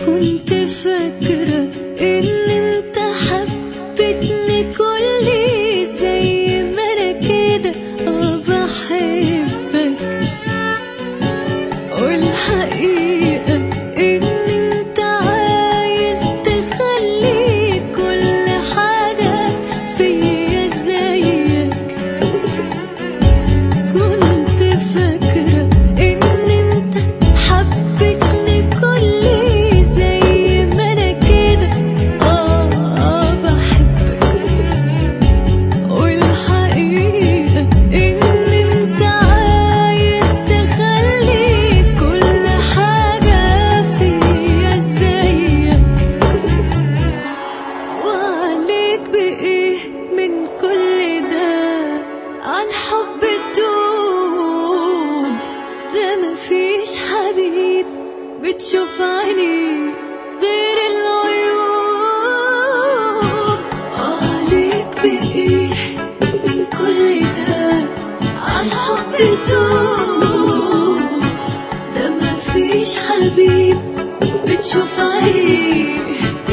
كنت فاكرة إن أنت حبيتني كلي زي ما أنا كده آه بحبك والحقيقة إن أنت عايز تخلي كل حاجة فيا زيك كنت فاكرة إن أنت حبيتني كلي زي ما أنا كده آه آه بحبك والحقيقة إن أنت عايز تخلي كل حاجة فيا زيك وعليك بإيه من كل ده عن حب الدوب ده مفيش حبيب بتشوف عيني غير العيوب عليك بإيه من كل ده عن حب الدوب ده مفيش حبيب بتشوف عيني